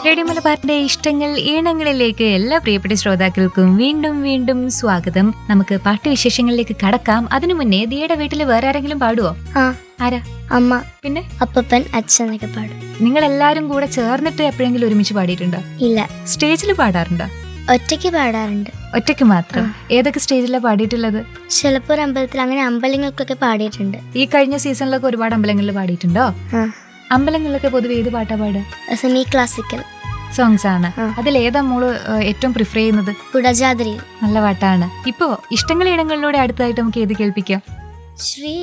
Radio മലബാറിന്റെ ഇഷ്ടങ്ങൾ ഈണങ്ങളിലേക്ക് എല്ലാ പ്രിയപ്പെട്ട ശ്രോതാക്കൾക്കും വീണ്ടും വീണ്ടും സ്വാഗതം നമുക്ക് പാട്ടുവിശേഷങ്ങളിലേക്ക് കടക്കാം അതിനു മുന്നേ ദിയുടെ വീട്ടിൽ വേറെ ആരെങ്കിലും പാടുവോ ആ ആരാ അമ്മ പിന്നെ അപ്പപ്പൻ അച്ഛനൊക്കെ പാടും നിങ്ങൾ എല്ലാരും കൂടെ ചേർന്നിട്ട് എപ്പോഴെങ്കിലും ഒരുമിച്ച് പാടിയിട്ടുണ്ടോ ഇല്ല സ്റ്റേജിൽ പാടാറുണ്ടോ ഒറ്റയ്ക്ക് പാടാറുണ്ട് ഒറ്റയ്ക്ക് മാത്രം ഏതൊക്കെ സ്റ്റേജിലാണ് പാടിയിട്ടുള്ളത് ചിലപ്പോൾ ഒരു അമ്പലത്തിൽ അങ്ങനെ അമ്പലങ്ങൾക്കൊക്കെ പാടിയിട്ടുണ്ട് ഈ കഴിഞ്ഞ സീസണിലൊക്കെ ഒരുപാട് അമ്പലങ്ങളിൽ പാടിയിട്ടുണ്ടോ ആ അമ്പലങ്ങളിലൊക്കെ പൊതുവെ ഏത് പാട്ടാ പാടുക സെമി ക്ലാസിക്കൽ സോങ്സ് ആണ് ആ. അതിൽ ഏതാ മോള് ഏഹ്, ഏറ്റവും പ്രിഫർ ചെയ്യുന്നത് കുടജാദ്രിയിൽ നല്ല പാട്ടാണ് ഇപ്പോ ഇഷ്ടങ്ങൾ ഇടങ്ങളിലൂടെ അടുത്തായിട്ട് നമുക്ക് ഏത് കേൾപ്പിക്കാം ശ്രീ